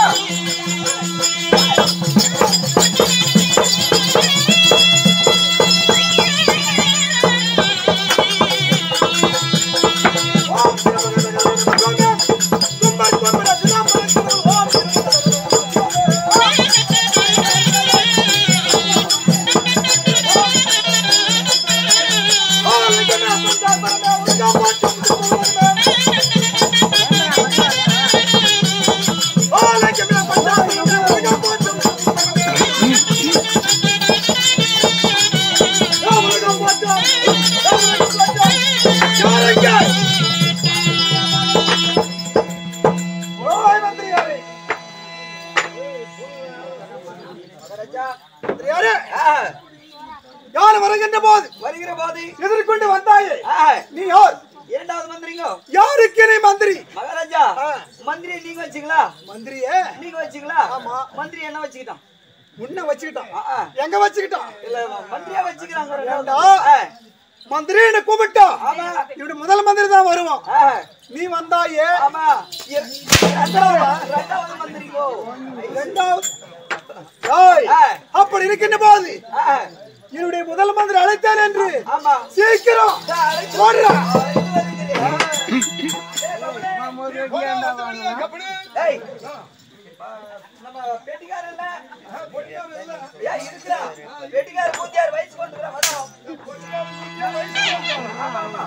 யார் வருகின்ற போது வருகிற போது எதிர்கொண்டு வந்தாயே ஆ, நீ யார் இரண்டாவது மந்திரிங்க யாருக்கு நீ மந்திரி மகாராஜா ஆ. மந்திரி நீங்க வச்சுங்களா மந்திரியே நீங்க வச்சுங்களா ஆமா. மந்திரி என்ன வச்சுக்கிட்டான் உன்னை வச்சுக்கிட்டான் ஆ, ஆ. எங்க வச்சுக்கிட்டான் இல்ல மந்திரியா வச்சுக்கிறாங்க ரெண்டாவது. ஏண்டா? ஆ, மந்திரின்னு கூப்பிட்டா ஆமா இப்படி முதல் மந்திரி தான் வருவான் ஆ, நீ வந்தாயே ஆமா இர- இரண்டாவது இரண்டாவது மந்திரிங்கோ இரண்டாவது ஏய், ஆ. அப்படி இருக்கின்ற போது ஆ, என்னுடைய முதல் மந்திரி அழைத்தார் என்று ஆமா சீக்கிரம் இதோ அழைத்து ஓடுறா. அழைத்து வருகிறேன். ஏய், நம்ம பேட்டிக்காரர் இல்ல? ஏய், இருக்குடா. பேட்டிக்காரர் மூஞ்சியார் வயசு கொண்டு வர வரோம். ஆமா, ஆமா.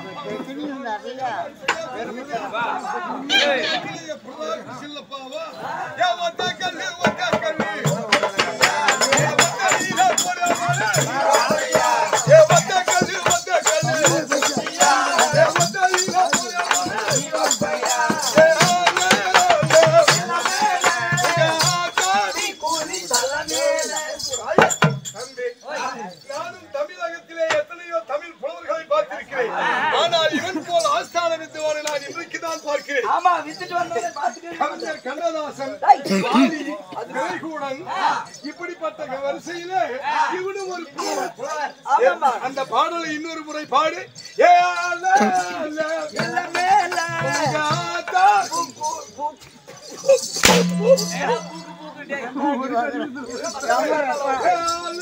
நானும் தமிழகத்திலே எத்தனையோ தமிழ் புலவர்களை பார்த்திருக்கிறேன் ஆனால் இவன் போல் ஆஸ்தான வித்துவானை நான் இன்றைக்கு தான் பார்க்கிறேன் ஆமா வித்துட்டு வந்தவரை பார்த்துட்டு கவிஞர் கண்ணதாசன் டேய். வாலி, திரைக்கூடன் இப்படிப்பட்ட வரிசையிலே இவனும் ஒரு புலவர். ஆமாமா. அந்த பாடலை இன்னொரு முறை பாடு ஏ ஆல, ஆல, எல்ல மேல. ஆத்தா. ஏ ஆல,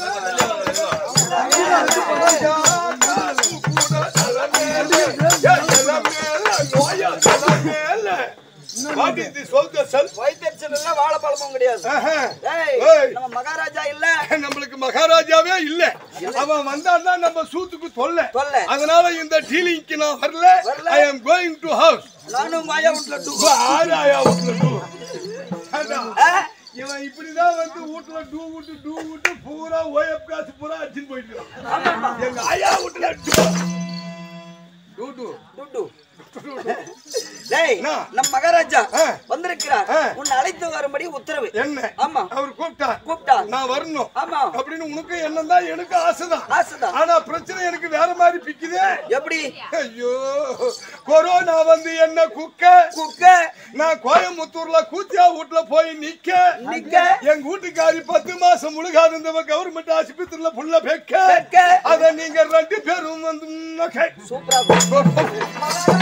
What is this all the self? வயித்தெரிச்சல் இல்ல, வாழைப்பழமும் கிடையாது ஏய், ஏய். நம்ம மகாராஜா இல்ல நம்மளுக்கு மகாராஜாவே இல்ல அவன் வந்தான்னா நம்ம சூத்துக்கு தொல்லை தொல்லை. அதனால இந்த டீலிங்க்கு நான் வரல வரல. I am going to house நானும் மாயா வீட்டுல டூ ஆராயா வீட்டுல டூ ஆ? இவன் இப்படிதான் வந்து வீட்டுல டூ விட்டு டூ விட்டு பூரா ஓஎப் காசு பூரா அடிச்சுன்னு போயிட்டு இருக்கான். எங்க ஆயா வீட்டுல டூ டூ டூ டூ டேய் என்ன? நம்ம மகாராஜா ஆ. வந்திருக்கிறார் ஆ. உன்னை அழைத்து வரும்படி உத்தரவு என்ன ஆமா. அவர் கூப்பிட்டார் கூப்பிட்டார் நான் வரணும் ஆமா. அப்படின்னு உனக்கு என்னதான் தான் எனக்கு ஆசைதான் ஆசைதான். ஆனா பிரச்சனை எனக்கு வேற மாதிரி பிக்குதே எப்படி ஐயோ கொரோனா வந்து என்ன குக்க குக்க நான் கோயம்புத்தூர்ல கூத்தியா வீட்டுல போய் நிக்க நிக்க. எங்க வீட்டுக்காரி பத்து மாசம் முழுகாது இருந்தவ கவர்மெண்ட் ஆஸ்பத்திரியில புள்ள பெக்க பெக்க. அத நீங்க ரெண்டு பேரும் வந்து நகை. சூப்பரா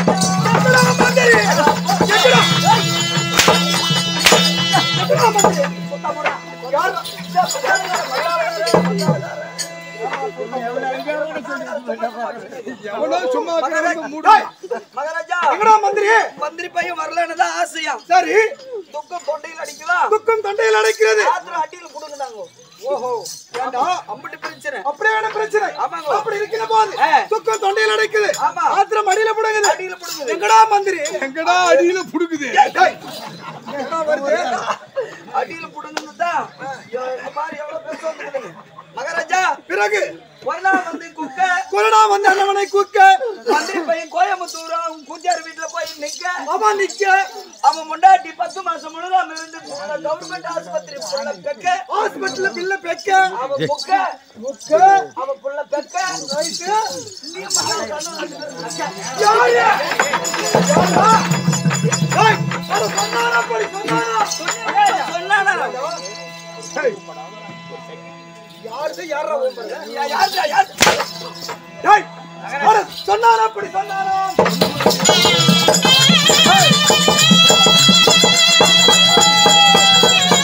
எவனோ சும்மா கிடந்து மூடு. மகாராஜா எங்கடா மந்திரி மந்திரி பையன் வரலன்னு தான் ஆசையா சரி துக்கம் தொண்டையில் அடிக்குதா துக்கம் தொண்டையில் அடைக்கிறது ஆத்திரம் அடியில் கொடுக்குதாங்க ஓஹோ ஏண்டா அம்பிட்டு பிரச்சனை அப்படியே என்ன பிரச்சனை ஆமாங்க. அப்படி இருக்கிற போது ஆ. துக்கம் தொண்டையில் அடைக்குது ஆமா. ஆத்திரம் அடியில புடுங்குது அடியில புடுங்குது. எங்கடா மந்திரி எங்கடா அடியில புடுக்குது டேய், எங்கடா வருது அடியில் புடுங்குன்னு தான் இந்த மாதிரி எவ்வளவு பேசுவாங்க மகாராஜா பிறகு ஒரு நாள் வந்து குக்க கொரோனா வந்து அண்ணவனை குக்க மந்திரி பையன் கோயம்புத்தூர் அவன் கூஞ்சார் வீட்டுல போய் நிக்க அவன் நிக்க அவன் முண்டாட்டி பத்து மாசம் முழுதும் இருந்து கவர்மெண்ட் ஆஸ்பத்திரி புள்ள பெக்க ஹாஸ்பிட்டல்ல பில்ல பெக்க அவன் புக்க முக்க அவன் புள்ள பெக்க ரைட்டு நீ மகன் கண்ணு ரெண்டு பேரும் பெக்க. யாரு யாரா டேய் அட சொன்னானா போய் சொன்னானா ஏய், சொன்னானா? யாரு யாரா ஓம்பற யா- யாருடா, யார்? டேய் அட சொன்னானா அப்படி சொன்னானா ஏய்,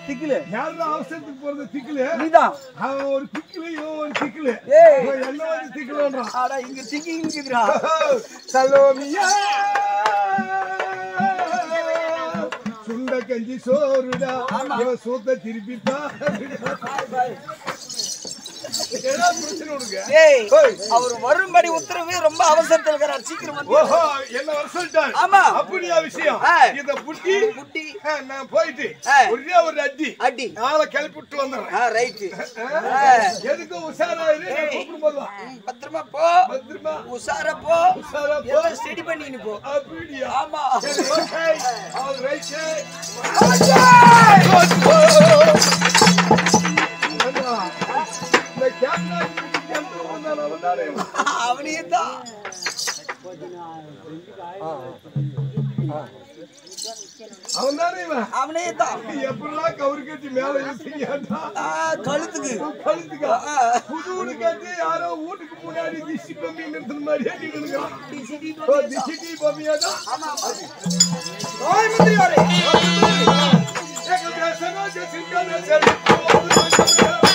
திக்கிலு யாரும் அவசரத்துக்கு போறது திக்கிலு நீதான் அவன் ஒரு திக்கிலு இவன் ஒரு திக்கிலு ஏய். இவன் என்ன வந்து திக்கிலுன்றான் ஆடா இங்க திக்கி இருக்குதுடா சலோமியா சுண்ட கஞ்சி சோறுடா இவன் சூத்த திருப்பி என்ன பிரச்சனை உனக்கு ஏய் ஓய். அவர் வரும்படி உத்தரவு ரொம்ப அவசரத்துல இருக்கிறார் சீக்கிரம் வந்து ஓஹோ என்ன வர சொல்லிட்டாரு ஆமா. அப்படியா விஷயம் ஆ. இந்த புட்டி புட்டி ஆ, நான் போயிட்டு ஆ. ஒரே ஒரு அடி அடி நாளை கிளப்பி விட்டு வந்துடுறேன் ஆ ரைட்டு எதுக்கும் உஷாராயிரு நான் ஏய். கூப்பிடும் போதுதான் பத்திரமா போ பத்திரமா உசார போ உஷாரா போ எல்லாம் ஸ்டடி பண்ணின்னு போ அப்படியா ஆமா சரி, ஓகே. All right, sir. ஏண்டா, இந்த கேமரா எந்த வந்தானோ வந்தானே இவன். அவனே தான் அவன்தானே இவன். அவனே தான் எப்படிலாம் கவுரு கட்டி மேல இழுத்தீங்கடா? ஆ, கழுத்துக்கு கழுத்துக்கா? ஆ. புது வீடு கட்டி யாரோ வீட்டுக்கு முன்னாடி திஷ்டி பொம்மி நிறுத்துற மாதிரியே நின்னுக்கிறான். டிசிடி ஓ, திஷ்டி பொம்மியாடா? ஓய் மந்திரியாரே ஏக தேசனா ஜெசிங்கா தேசம்.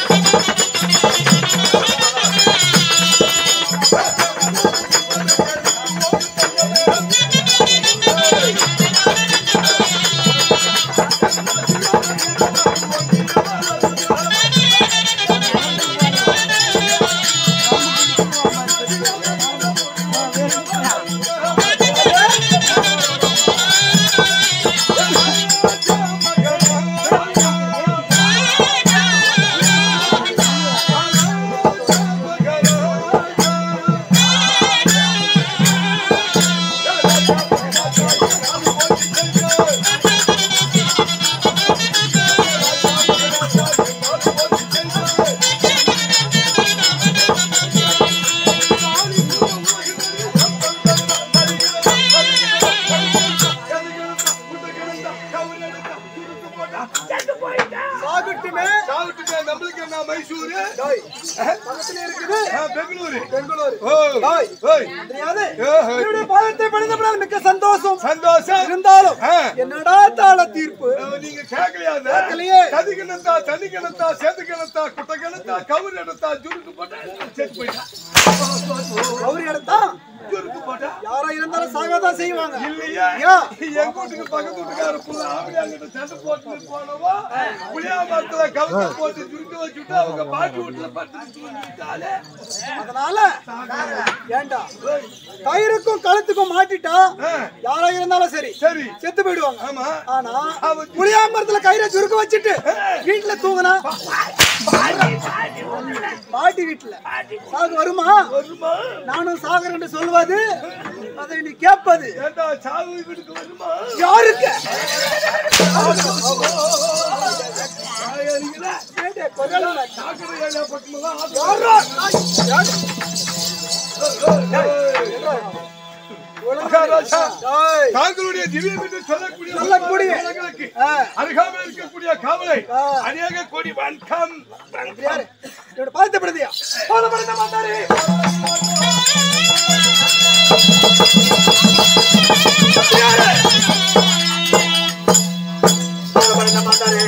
சாகட்டுமே சாப்பிட்டுட்டே நம்மளுக்கு என்ன மைசூரு டேய், பக்கத்துல இருக்குது ஆ, பெங்களூரு பெங்களூரு ஓ டேய், ஓய் தெரியாது ஓஹோ. என்னுடைய பாதத்தை பணிந்தபடியால் மிக்க சந்தோஷம் சந்தோஷம் இருந்தாலும் ஆ. என்னடா தாள தீர்ப்பு அவ நீங்க கேட்கலையா அதை? கேட்கலையே. கதி கிணத்தா தண்ணி கிணத்தா சேத்து கிணத்தா குட்டை கிணத்தா கவுரு எடுத்தா ஜுருக்கு போட்டா செத்து போயிட்டா கௌரி எடுத்தா ஜுருக்கு போட்டா யாரா இருந்தாலும் சாகதான் செய்வாங்க இல்லையா ஏன்? எங்க வீட்டுக்கு பக்கத்து வீட்டுக்கார புள்ள ஆம்பளையாங்கிட்ட சண்டை போட்டு போனவோ புளியா மரத்துல கவுத்து போட்டு ஜுருக்கு வச்சுட்டு அவங்க பாட்டி வீட்டுல பட்டு தூங்கிட்டாலே அதனால ஏண்டா கயிறுக்கும் கழுத்துக்கும் மாட்டிட்டா ஆ, யாரா இருந்தாலும் சரி சரி செத்து போயிடுவாங்க ஆமா ஆனா புளியாமரத்துல கயிறை சுருக்க வச்சுட்டு வீட்டுல தூங்குனா பாட்டி வீட்டுல சாகு வருமா வருமா நானும் சாகரன்னு சொல்வது அதை நீ கேட்பது ஏண்டா சாவு வீட்டுக்கு வருமா யாருக்கு ஆயாரிங்களா? ஏண்டே, கொல்லல. சாக்கடை ஏரியா பக்கமெல்லாம் ஆத்து யாரா? யார்? மகாராஜா டேய். தாங்களுடைய திவ்யம் என்று சொல்லக்கூடிய சொல்லக்கூடிய. உலகளுக்கு ஆ. அருகாமல் இருக்கக்கூடிய காவலை ஆ. அநேக கோடி வணக்கம் யாரு? என்னோட பாதத்தை படுதியா பாதப்படுத்த மாட்டாரு பாதப்படுத்த மாட்டாரு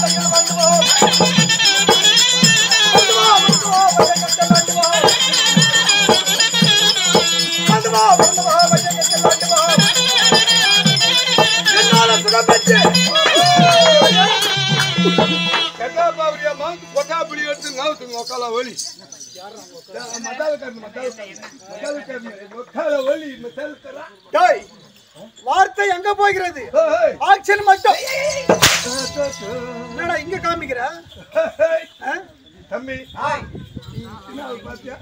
கட்டாபாவுடைய மாவுக்கு கொட்டாப்புளி எடுத்து நாவுத்துங்க உக்கால ஒலி மத்தாவுக்காரன் மத்தாவுக்காரன் மத்தாவுக்காரன் மத்தால ஒலி மத்தாவுக்காரன் டேய், வார்த்தை எங்க போகிறது ஏய், ஆக்ஷன் மட்டும் என்னடா இங்க காமிக்கிற ஏய், ஆ? தம்பி என்ன ஆள் பாத்தியா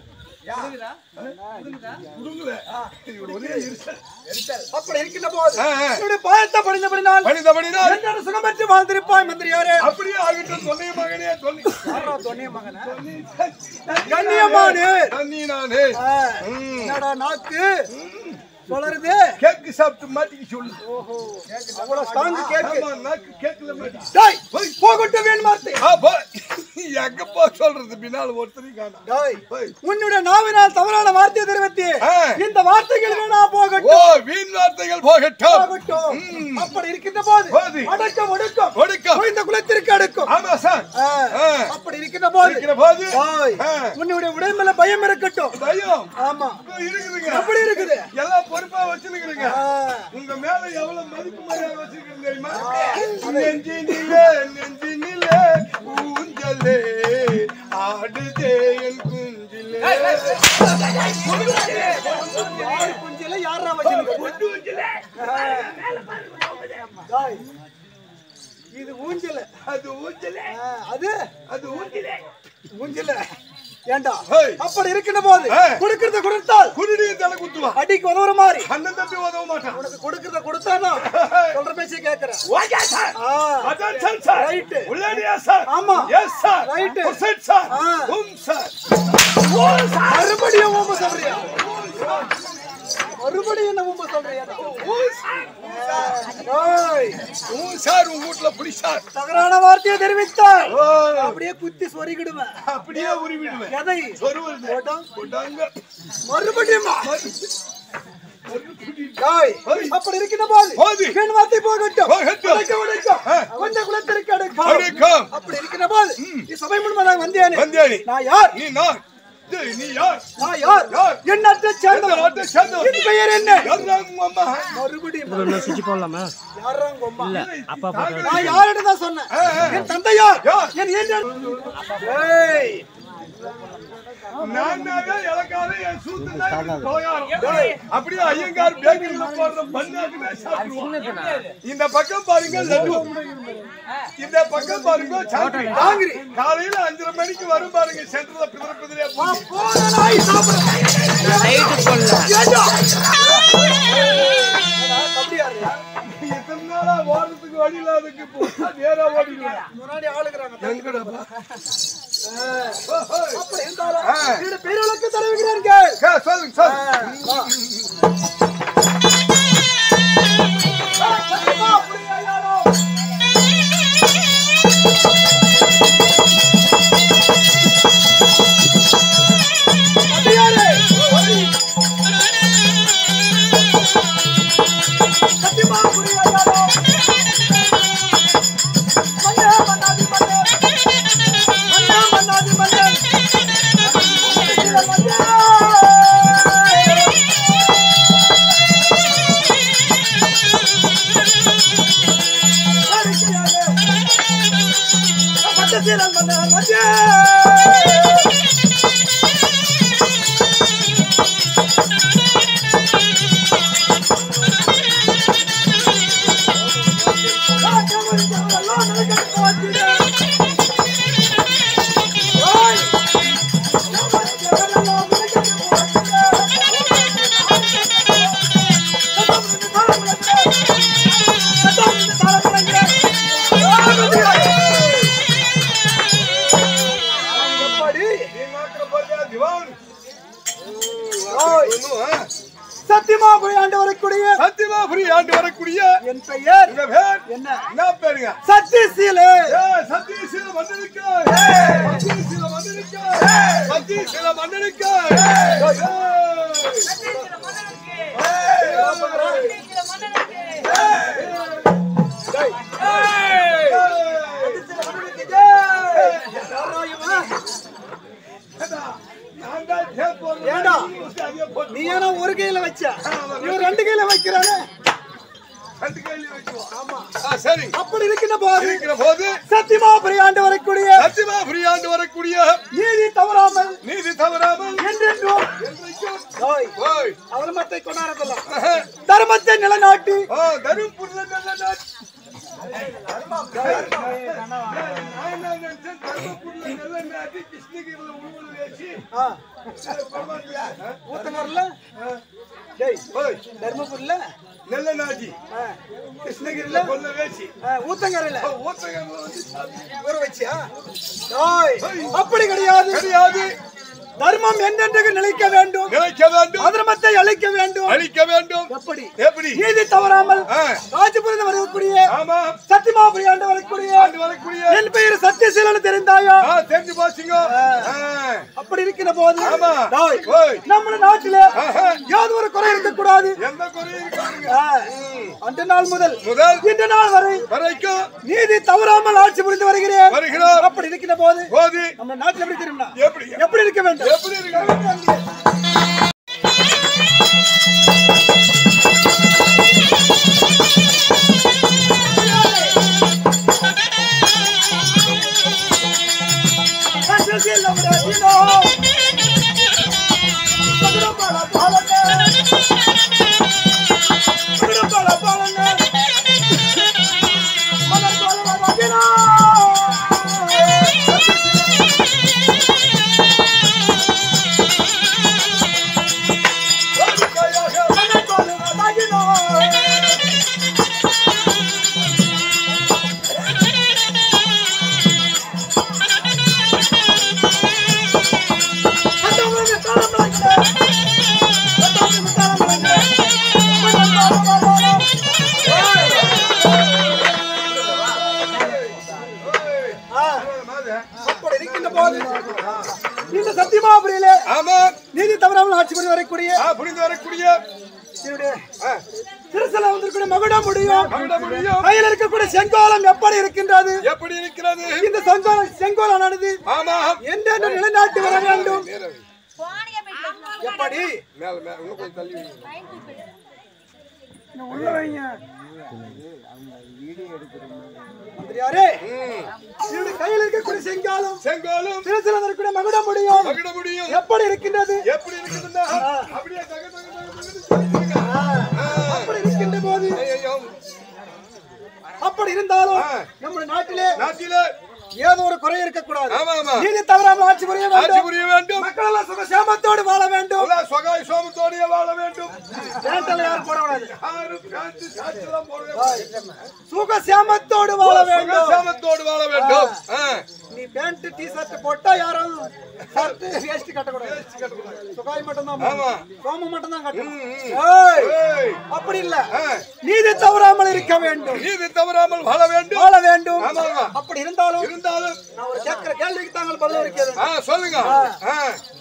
குடுங்கல இவர் ஒரே எரிச்சல். அப்படி இருக்கின்ற போது ஆ, ஆ. என்னுடைய பாதத்தை படிந்தபடினால் பணிந்தபடினால் என்னோட சுகமற்று வாழ்ந்திருப்பாய் மந்திரியாரே அப்படியே ஆகட்டும் சொன்ன மகனே சொல்லி யாரா தொன்னிய மகனா சொல்லி கண்ணியமானு. தண்ணி நானே ஆ, ம். என்னடா நாக்கு வளருது கேக்கு சாப்பிட்டு மாட்டிக்க சொல்லு ஓஹோ அவ்வளவு ஸ்ட்ராங் கேக்கு ஆமா நாக்கு கேக்குல மாட்டிக்க டேய் போகட்டும் வேணும் வார்த்தை ஆ, போ. எங்க போ சொல்றது பின்னால ஒருத்தரையும் காணோம் டேய், போய். உன்னுடைய நாவினால் தவறான வார்த்தையை தெரிவித்து ஆ. இந்த வார்த்தைகள் வேணா ஓ போகட்டும் வீண் வார்த்தைகள் போகட்டும் போகட்டும் ம். அப்படி இருக்கின்ற போது போது. அடக்கம் ஒடுக்கம் ஒடுக்கம். இந்த குலத்திற்கு அடுக்கும் ஆமா சார் ஆ. ஆ. அப்படி இருக்கின்ற போது இருக்கிற போது டேய், ஆ. உன்னுடைய உடல் மேல பயம் இருக்கட்டும் பயம் ஆமா இப்ப இருக்குதுங்க அப்படி இருக்குது எல்லாம் பொறுப்பா வச்சிருக்கிறீங்க ஆ. உங்க மேல எவ்வளவு மதிப்பு மரியாதை வச்சிருக்கீங்க தெரியுமா நெஞ்சினிலே நெஞ்சினிலே ஊஞ்சலே ஆடுதே என் குஞ்சிலே யாரு குஞ்சில யாரா வச்சிருக்க டேய், இது ஊஞ்சல அது ஊஞ்சலே அது அது ஊஞ்சலே ஊஞ்சல ஏண்டா ஹேய். அப்படி இருக்கின்ற போது ஆ. கொடுக்கறத கொடுத்தால் குருடியை தலை குத்துவா அடிக்கு உதவுற மாதிரி அண்ணன் தம்பி உதவ மாட்டான் உனக்கு கொடுக்கறத கொடுத்தானா சொல்ற பேச்சை கேக்குறேன் ஓகே சார் ஆ. அதான் சார் சார் Right. உள்ளடியா சார் ஆமா. Yes sir Right. புசட் சார் ஆ. உம் சார் மறுபடியும் ஊம்ப சொல்றியா மறுபடியும் என்ன ஊம்ப சொல்றியா ஏய், உம் சார் உங்க வீட்டுல புடி சார் தவறான வார்த்தையை தெரிவித்தால் ஓ, அப்படியே குத்தி சொருகிடுவேன் அப்படியே உருவிடுவேன் எதை சொருவது போட்டோம். போட்டாங்க மறுபடியும் மறுபடி ஏய், ஏய். அப்படி இருக்கின்ற போது போது. என் வார்த்தை போகட்டும் போகட்டும். உடைக்க, உடைக்க. ஆ. கொஞ்சம் குலத்திற்கு அடுக்கும் அடுக்கம். அப்படி இருக்கின்ற போது நீ சபை முன்பு நான் வந்தேனே வந்தேனே. நான் யார் நீ நான் டேய், நீ யார் நான் யார் யார்? என் நாட்டை எந்த சேர்ந்தவன் நாட்டை சேர்ந்தவன்? என் பெயர் என்ன யாருடா உங்க அம்மா மறுபடியும் சுவிட்ச் போடலாமா யாரா உங்க அம்மா அப்பா போட்டு நான் யாருன்னு தான் சொன்னேன் ஆ, ஆ. என் தந்தை யார் யார்? என் ஏன் ஏய் நான் தான் இலக்காரன், என் சூத்து தான் எனக்கு தோயாரம். அப்படியே ஐயங்கார் பேக்கரியில போடுற பண்ணாக்குமே சாப்பிடுவான். இந்த பக்கம் பாருங்க லட்டு இந்த பக்கம் பாருங்க சாப்பிடு. ஜாங்கிரி. காலையில அஞ்சரை மணிக்கு வரும் பாருங்க சென்டர்ல பிதிர பிதிரையா போய். போன நாய் சாப்பிடுறேன் நைட்டு போடல ஏண்டா? ஏடா, தம்பி யாரு? இத்தனை நாளா ஓடுறதுக்கு வழி இல்லாததுக்கு இப்போ நேரா ஓடிடுவேன் முன்னாடி ஆளுகிறாங்க எங்கடாப்பா அப்படி இருந்தாலும் ஆ. வீடு பெரியவளுக்கு தருகிறார்கள் கே, சொல்லுங்க சொல்லுங்க எப்படி நீ மாத்திர போறியா, திவான்? ஓய். ஒண்ணும், ஆ? சத்தியமா போய் ஆண்டு வரக்கூடிய சத்தியமா புரி ஆண்டு வரக்கூடிய என் பெயர் இந்த பேர் என்ன என்ன பேருங்க சத்தியசீலே ஏய், சத்தியசீல மன்னனுக்கு சத்தியசீல மன்னனுக்கு சத்தியசீல மன்னனுக்கு ஏண்டா? நீ ஏன்னா ஒரு கையில வச்ச இவன் ரெண்டு கையில வைக்கிறானே சரி அப்படி இருக்கின்ற போது இருக்கிற போது சத்தியமா போய் ஆண்டு வரக்கூடிய சத்தியமா புரி ஆண்டு வரக்கூடிய நீதி தவறாமல் நீதி தவறாமல் என்றென்றும் என்றைக்கும் ஓய், ஓய், அவலமத்தை கொண்டாடலாம் ஆஹா. தர்மத்தை நிலைநாட்டி ஓ, தருமபுரில நல்ல நாட். நான் என்ன நினைச்சேன், தருமபுரில நல்ல நாட்டு, கிருஷ்ணகிரியில உழுவல் வேசி. ஆ, பரமாத்தியா? ஊத்தங்கர்ல டேய் ஓய், தர்மபுரில நல்ல நாட்டி, ஆ, கிருஷ்ணகிரியில கொல்ல வேசி. ஆ, ஊத்தங்கரையில ஓ, ஊத்தங்கரையில வந்து சாமி. ஊற வச்சியா ஓய், அப்படி கிடையாது கிடையாது தர்மம் என்றென்றைக்கு நிலைக்க வேண்டும் நிலைக்க வேண்டும் அதர்மத்தை அழிக்க வேண்டும் அழிக்க வேண்டும் எப்படி எப்படி நீதி தவறாமல் ஆ. ராஜபுரம் வரக்கூடிய ஆமா சத்தியமாபுரி ஆண்டு வரக்கூடிய ஆண்டு வரக்கூடிய என் பெயர் சத்தியசீலன் தெரிந்தாயா ஆ, தெரிஞ்சு போச்சுங்க ஆ. அப்படி இருக்கிற போது ஆமா. டேய், ஓய். நம்ம நாட்டில ஆஹா. ஏதோ ஒரு குறை இருக்கக்கூடாது எந்த குறையும் இருக்காதுங்க ஆ. அந்த நாள் முதல் முதல் இன்று நாள் வரை வரைக்கும் நீதி தவறாமல் ஆட்சி புரிந்து வருகிறேன் வருகிறோம் அப்படி இருக்கிற போது போது நம்ம நாட்டில் எப்படி தெரியுமா எப்படி எப்படி இருக்க வேண்டும் எப்படி இருக்கு அப்படி இருக்கின்ற போது இந்த சத்தியமாபுரியிலே ஆமா நீதி தவறாமல் ஆட்சி புரிந்து வரக்கூடிய ஆ, புரிந்து வரக்கூடிய என்னுடைய திருசல வந்திருக்கூடிய மகுடம் முடியும் மகுட முடியும். கையில் இருக்கக்கூடிய செங்கோலம் எப்படி இருக்கின்றது எப்படி இருக்கிறது இந்த செங்கோலம் செங்கோலானது ஆமா என்றென்று நிலைநாட்டி வர வேண்டும் எப்படி மேல மேல இன்னும் கொஞ்சம் தள்ளி வைங்க. மந்திரியாரே ம். என்னுடைய கையில் இருக்கக்கூடிய செங்காலம் செங்கோலும் திருசல வந்திருக்கூடிய மகுடம் முடியும் மகிட முடியும் எப்படி இருக்கின்றது எப்படி இருக்குதுன்னா அப்படியே தக தக தக தகன்னு அப்படி இருக்கின்ற போது ஐயோ அப்படி இருந்தாலும் ஆ. நம்முடைய நாட்டிலே நாட்டில ஏதோ ஒரு குறை இருக்கக்கூடாது ஆமா ஆமா நீதி தவறாமல் ஆட்சி புரிய ஆட்சி வேண்டும் புரிய வேண்டும் மக்கள் எல்லாம் சுக சேமத்தோடு வாழ வேண்டும் எல்லாம் சொகாய் சோமத்தோடய வாழ வேண்டும் பேண்டல யாரும் போடக்கூடாது யாரு பேண்ட் ஷர்ட் எல்லாம் போடுறது சுக சேமத்தோடு வாழ வேண்டும் சேமத்தோடு வாழ வேண்டும் ஆ. நீ பேண்ட் டி ஷர்ட் போட்டா யாரும் ஷர்ட் வேஷ்டி கட்டக்கூடாது சுகாய் மட்டும் தான் ஆமா. சோமு மட்டும் தான் கட்டணும் ம், ம். ஏய், ஏய். அப்படி இல்ல ஆ. நீதி தவறாமல் இருக்க வேண்டும் நீதி தவறாமல் வாழ வேண்டும் வாழ வேண்டும் ஆமா, ஆமா. அப்படி இருந்தாலும் இருந்தாலும் நான் ஒரு கேட்கிற கேள்விக்கு தாங்கள் பதில் இருக்கிறது ஆ சொல்லுங்க ஆ.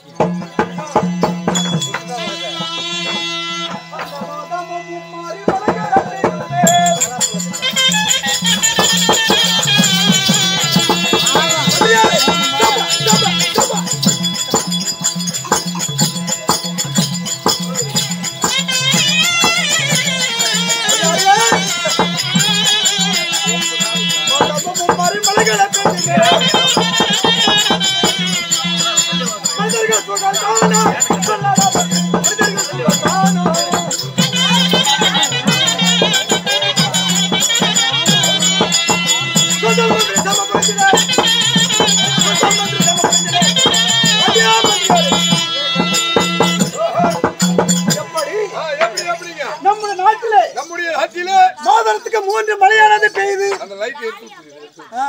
எப்படி ஆ, எப்படி எப்படிங்க நம்ம நாட்டிலே நம்முடைய நாட்டில மாதத்துக்கு மூன்று மழையானது பெய்யுது அந்த லைட் எடுத்து ஆ.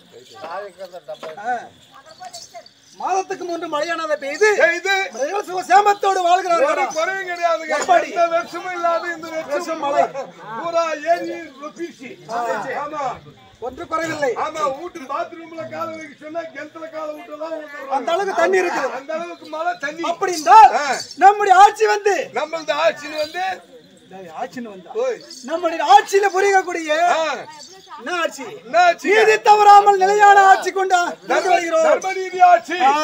ஆ. மாதத்துக்கு மூன்று மழையானது பெய்யுது இது மனிதர்கள் சுக சேமத்தோடு ஒரு வாழ்கிறார்கள் குறையும் கிடையாதுங்க எப்படி? எந்த வருஷமும் இல்லாத இந்த வருஷம் மழை பூரா ஏரி ரொப்பிச்சு ஆமா ஒன்று குறைவில்லை ஆமா வீட்டு பாத்ரூம்ல கால வைக்க சொன்னா கிணத்துல கால விட்டதான் அந்த அளவுக்கு தண்ணி இருக்கு அந்த அளவுக்கு மழை தண்ணி அப்படி என்றால் ஆ. நம்முடைய ஆட்சி வந்து நம்மளது ஆட்சியில் வந்து ஆட்சின்னு வந்தா ஓய், நம்முடைய ஆட்சியில புரியக்கூடிய ஆ, என்ன ஆட்சி என்ன ஆட்சி நீதி தவறாமல் நிலையான ஆட்சி கொண்டு கொண்டு தர்ம வருகிறோம் தர்ம நீதி ஆட்சி ஆ.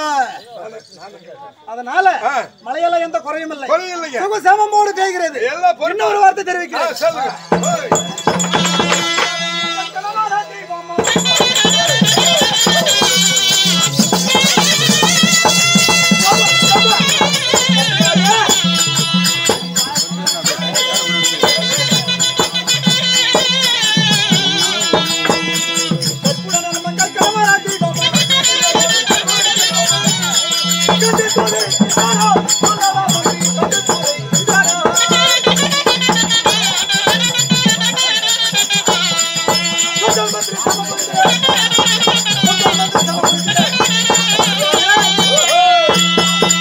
அதனால ஆ. மழையெல்லாம் எந்த குறையும் இல்லை குறை இல்லைங்க சுக சேமமோடு பெய்கிறது எல்லாம் பொறுப்பு. இன்னொரு வார்த்தை ஆ, தெரிவிக்கிறேன் சொல்லுங்க ஓய். எப்படி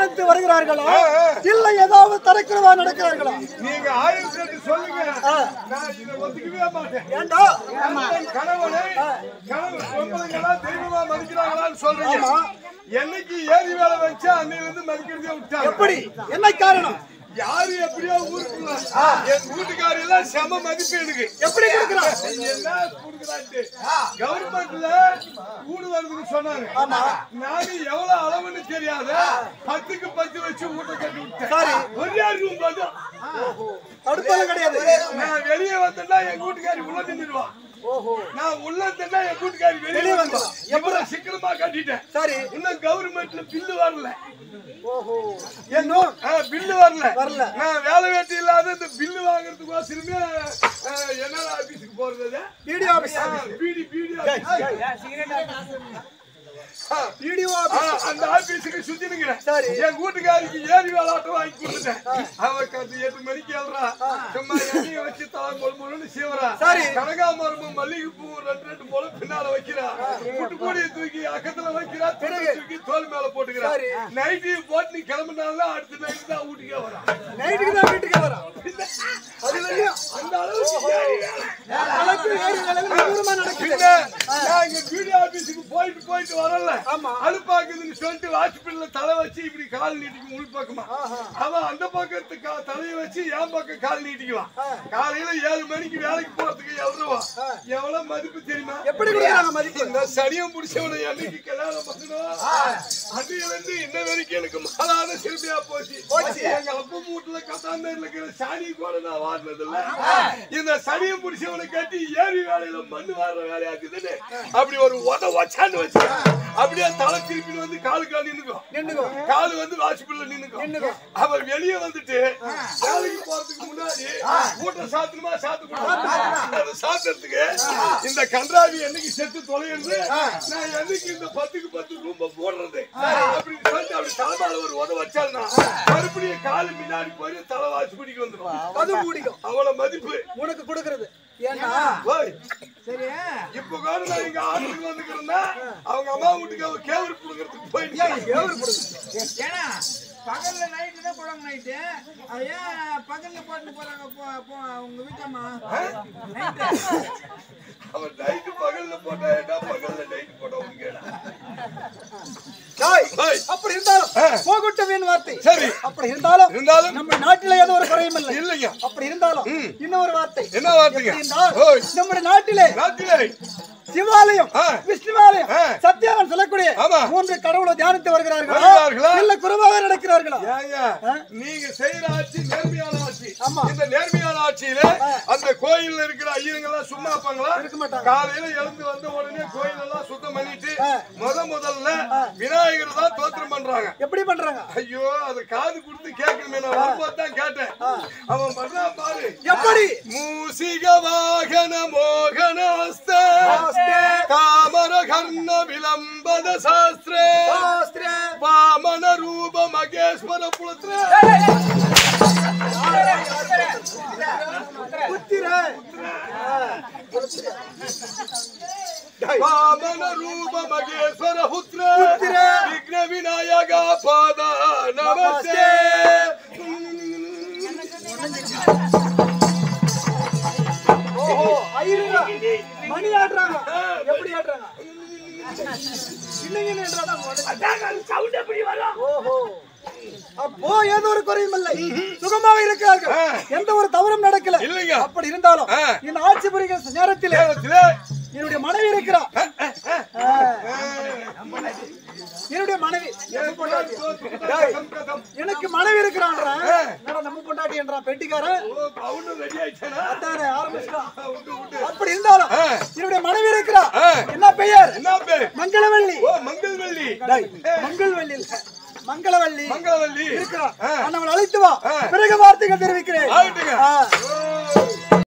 தியானித்து வருகிறார்களா இல்லை ஏதாவது தரக்குறவா நடக்கிறார்களா நீங்க ஆயிரத்தி எட்டு சொல்லுங்க நான் இதை ஒத்துக்கவே மாட்டேன் ஏண்டா கணவனை கணவன் பொம்பளைங்களா தெய்வமா மதிக்கிறாங்களான்னு சொல்றீங்க என்னைக்கு ஏறி வேலை வச்சா அன்னையில இருந்து மதிக்கிறதே விட்டாங்க எப்படி என்ன காரணம் யாரு எப்படியோ ஊருக்குள்ள என் வீட்டுக்காரி எல்லாம் செம மதிப்பு எனக்கு எப்படி கொடுக்கிறான் என்ன கொடுக்குறான்ட்டு கவர்மெண்ட்ல வீடு வருதுன்னு சொன்னாங்க நானும் எவ்வளவு அளவுன்னு தெரியாத பத்துக்கு பத்து வச்சு வீட்டை கட்டி விட்டேன் சரி. ஒரே ரூம் மட்டும் தடுப்பெல்லாம் கிடையாது நான் வெளியே வந்தேன்னா என் வீட்டுக்காரி உள்ள நின்றுடுவான் நான் உள்ள இருந்தேன்னா என் வீட்டுக்காரி வெளியே வெளியே வந்து வந்துடுவா. எவ்வளவு சீக்கிரமா கட்டிட்டேன் சரி இன்னும் கவர்மெண்ட்ல பில்லு வரல இன்னும் ஆ, பில்லு வரல வரல. நான் வேலை வேட்டி இல்லாத இந்த பில்லு வாங்குறதுக்கோசரமே என்ன ஆபீஸுக்கு போறது BDO office BD BD BDO ஆ, ஆபீஸ் அந்த ஆபீஸுக்கு சுத்தி நிக்கிறேன் சரி. என் வீட்டுக்காரிக்கு ஏறி வேலாட்டம் வாங்கி கொடுத்துட்டேன் அவ கத்து எட்டு மணிக்கு ஏழ்றா சும்மா எண்ணெயை வச்சு தலை மொழு மொழுன்னு சீவரா சரி. கனகாமரமும் மல்லிகைப்பூ ரெண்டு ரெண்டு முளை பின்னால வைக்கிறா முட்டு கூடிய தூக்கி அக்கத்துல வைக்கிறா திரும்பி தூக்கி தோல் மேல போட்டுக்கிறா சரி. நைட்டு போட்டு நீ கிளம்பினாலும் அடுத்த நைட்டு தான் வீட்டுக்கே வரா நைட்டுக்கு தான் வீட்டுக்கு வரான் அது வரையும் அந்த அளவுக்கு ஏறி வேலை. அளவுக்கு ஏறி வேலைகள் தூரமா நடக்குது பின்ன, நான் இங்க பிடி ஆபீஸுக்கு போயிட்டு போயிட்டு வரல ஆமா. அலுப்பாக்குதுன்னு சொல்லிட்டு வாட்ச்பில்ல தலை வச்சு இப்படி கால் நீட்டிக்கும் உள் பக்கமா அவன் அந்த பக்கத்து கா- தலையை வச்சு என் பக்கம் கால் நீட்டிக்குவான் காலையில ஏழு மணிக்கு வேலைக்கு போறதுக்கு எவ்வளவா எவ்வளவு மதிப்பு தெரியுமா எப்படி கொடுக்குறாங்க மதிப்பு இந்த சனியம் பிடிச்சவனை என்னைக்கு கல்யாணம் பண்ணணும் அன்னையில இருந்து இன்ன வரைக்கும் எனக்கு மாறாத சிறுமியா போச்சு எங்க அப்பா வீட்டுல கத்தாந்தேர்ல இருக்கிற சாணி கூட நான் வாடினது இல்ல இந்த சனியம் பிடிச்சவனை கட்டி ஏரி வேலையில மண்ணு வாடுற வேலையாக்குதுன்னு அப்படி ஒரு உத வச்சான்னு வச்சு அப்படியே தலை திருப்பி வந்து காலு கால் நின்னுக்கும் நின்னுக்கும். காலு வந்து வாசிப்புல நின்னுக்கும் நின்னுக்கும். அவன் வெளியே வந்துட்டு வேலைக்கு போறதுக்கு முன்னாடி கூட்ட சாத்தணுமா சாத்தக்கூடாது சாத்துறதுக்கு இந்த கன்றாவி என்னைக்கு செத்து தொலைகிறது நான் என்னைக்கு இந்த பத்துக்கு பத்து ரூம்ப போடுறது அப்படின்னு சொல்லிட்டு அப்படி தலைமையில ஒரு உத வச்சால்னா மறுபடியும் காலு முன்னாடி போய் தலை வாசி பிடிக்க வந்துடும் அது பிடிக்கும் அவ்வளவு மதிப்பு உனக்கு கொடுக்கறது ஏன்னா ஓய். இப்ப கூட நான் இங்க ஆட்டுக்கு வந்துக்கிறேன்னா அவங்க அம்மா வீட்டுக்கு அவ கேவரு கொடுக்கறதுக்கு போயிட்டு ஏன்னா பகல்ல நைட்டு தான் போடுவாங்க நைட்டு அது ஏன் பகல்ல போட்டு போறாங்க போ- போ- உங்க வீட்டம்மா அவன் நைட்டு பகல்ல போட்டா என்ன பகல்ல நைட்டு போட்டவங்க டேய், ஓய். அப்படி இருந்தாலும் போகட்டும் என் வார்த்தை சரி அப்படி இருந்தாலும் இருந்தாலும் நம்ம நாட்டில ஏதோ ஒரு குறையும் இல்லை இல்லைங்க அப்படி இருந்தாலும் இன்னொரு வார்த்தை என்ன வார்த்தைங்க எப்படி என்றால், ஓய். நம்முடைய நாட்டிலே ராத்திரிலே சிவாலயம் ஆ. விஷ்ணுவாலயம் ஆ. சத்தியாவன் சொல்லக்கூடிய ஆமா. மூன்று கடவுளை தியானித்து வருகிறார்களா வருகிறார்களா? இல்ல குறைவாக நடக்கிறார்களா ஏங்க நீங்க செய்யற ஆட்சி நேர்மையான ஆட்சி ஆமா. இந்த நேர்மையான ஆட்சியில அந்த கோயில்ல இருக்கிற ஐயருங்க எல்லாம் சும்மா இருப்பாங்களா இருக்க மாட்டாங்க. காலையில எழுந்து வந்த உடனே கோயில் எல்லாம் சுத்தம் பண்ணிட்டு முத முதல்ல விநாயகர் தான் தோத்திரம் பண்றாங்க எப்படி பண்றாங்க ஐயோ அது காது கொடுத்து கேட்கணுமே நான் வரும்போது தான் கேட்டேன் அவன் பண்றான் பாரு எப்படி மூசிக வாகன மோகன ஹஸ்த சாஸ்திரே, காமர கர்ண விளம்பத சாஸ்திரே சாஸ்திரே. வாமன ரூப மகேஸ்வர புலத்ர புத்திரே. ವಾಮನ ರೂಪ ಮಗೇಶ್ವರ ಪುತ್ರ ಪುತ್ರ. ವಿಘ್ನ ವಿನಾಯಕ ಪಾದ ನಮಸ್ತೆ ஓஹோ, ஐயருங்க. மணி ஆடுறாங்க எப்படி ஆடுறாங்க இல்லைங்க என்றாதான் உடனே. ஓஹோ. அப்போ ஏதோ ஒரு குறையும் இல்லை சுகமாக இருக்கிறார்கள் ஆ. எந்த ஒரு தவறும் நடக்கல இல்லைங்க. அப்படி இருந்தாலும் ஆ. இந்த ஆட்சி புரிகிற நேரத்தில் தேவத்திலே என்னுடைய மனைவி இருக்கிறா ஆ. என்னுடைய மனைவி நம்ம பொண்டாட்டி. டேய், எனக்கு மனைவி இருக்கிறான்றேன் என்னடா நம்ம பொண்டாட்டி என்றான் பெட்டிக்காரன் அவனு ரெடி ஆயிட்டானா அதானே ஆரம்பிச்சிட்டான் விட்டு விட்டு அப்படி இருந்தாலும் ஆ. என்னுடைய மனைவி இருக்கிறா ஆ. என்ன பெயர் என்ன பேரு மங்களவள்ளி ஓ மங்கள்வள்ளி மங்களவள்ளி இல்ல மங்களவள்ளி மங்களவள்ளி இருக்கிறா ஆ. அவளை அழைத்து வா ஆ. பிறகு வார்த்தைகள் தெரிவிக்கிறேன் ஆகட்டுங்க. ஆ. ஓ.